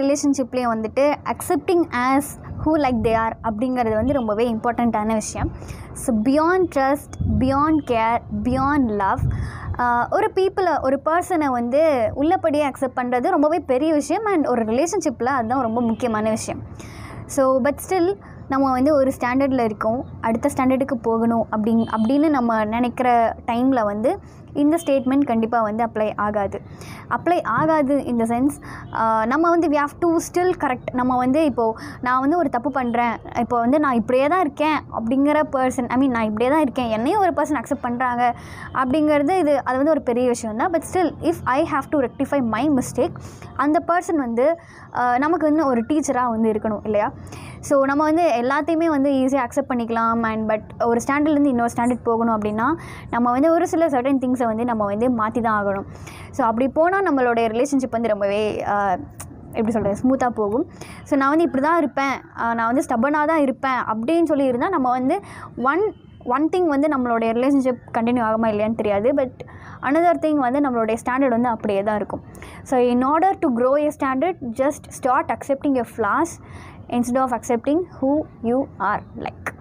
ரிலேஷன்ஷிப்லேயும் வந்துட்டு accepting as who like they are அப்படிங்கிறது வந்து ரொம்பவே இம்பார்ட்டண்ட்டான விஷயம் so beyond trust beyond care beyond love ஒரு பீப்புளை ஒரு பர்சனை வந்து உள்ளபடியே அக்செப்ட் பண்ணுறது ரொம்பவே பெரிய விஷயம் அண்ட் ஒரு ரிலேஷன்ஷிப்பில் அதுதான் ரொம்ப முக்கியமான விஷயம் ஸோ பட் ஸ்டில் நம்ம வந்து ஒரு ஸ்டாண்டர்டில் இருக்கோம் அடுத்த ஸ்டாண்டர்டுக்கு போகணும் அப்படிங் அப்படின்னு நம்ம நினைக்கிற டைமில் வந்து இந்த ஸ்டேட்மெண்ட் கண்டிப்பாக வந்து அப்ளை ஆகாது அப்ளை ஆகாது இந்த சென்ஸ் நம்ம வந்து we have to still correct நம்ம வந்து இப்போது நான் வந்து ஒரு தப்பு பண்ணுறேன் இப்போ வந்து நான் இப்படியே தான் இருக்கேன் அப்படிங்கிற பர்சன் ஐ மீன் நான் இப்படியே தான் இருக்கேன் என்னையும் ஒரு பர்சன் அக்செப்ட் பண்ணுறாங்க அப்படிங்கிறது இது அது வந்து ஒரு பெரிய விஷயம் தான் but still if I have to rectify my mistake அந்த பர்சன் வந்து ஆஹ், நமக்கு வந்து ஒரு டீச்சராக வந்து இருக்கணும் இல்லையா ஸோ நம்ம வந்து எல்லாத்தையுமே வந்து ஈஸியாக அக்செப்ட் பண்ணிக்கலாம் அண்ட் பட் ஒரு ஸ்டாண்டர்ட்லேருந்து இன்னொரு ஸ்டாண்டர்ட் போகணும் அப்படின்னா நம்ம வந்து ஒரு சில சர்டன் திங்ஸை வந்து நம்ம வந்து மாற்றி தான் ஆகணும் ஸோ அப்படி போனால் நம்மளுடைய ரிலேஷன்ஷிப் வந்து ரொம்பவே ஆஹ், எப்படி சொல்கிறது ஸ்மூத்தாக போகும் ஸோ நான் வந்து இப்படி தான் இருப்பேன் ஆஹ், நான் வந்து ஸ்டபனாக தான் இருப்பேன் அப்படின்னு சொல்லி இருந்தால் நம்ம வந்து ஒன் ஒன் திங் வந்து நம்மளுடைய ரிலேஷன்ஷிப் கண்டினியூ ஆகுமா இல்லையான்னு தெரியாது பட் அனதர் திங் வந்து நம்மளுடைய ஸ்டாண்டர்ட் வந்து அப்படியே தான் இருக்கும் so in order to grow a standard just start accepting a flaws instead of accepting who you are like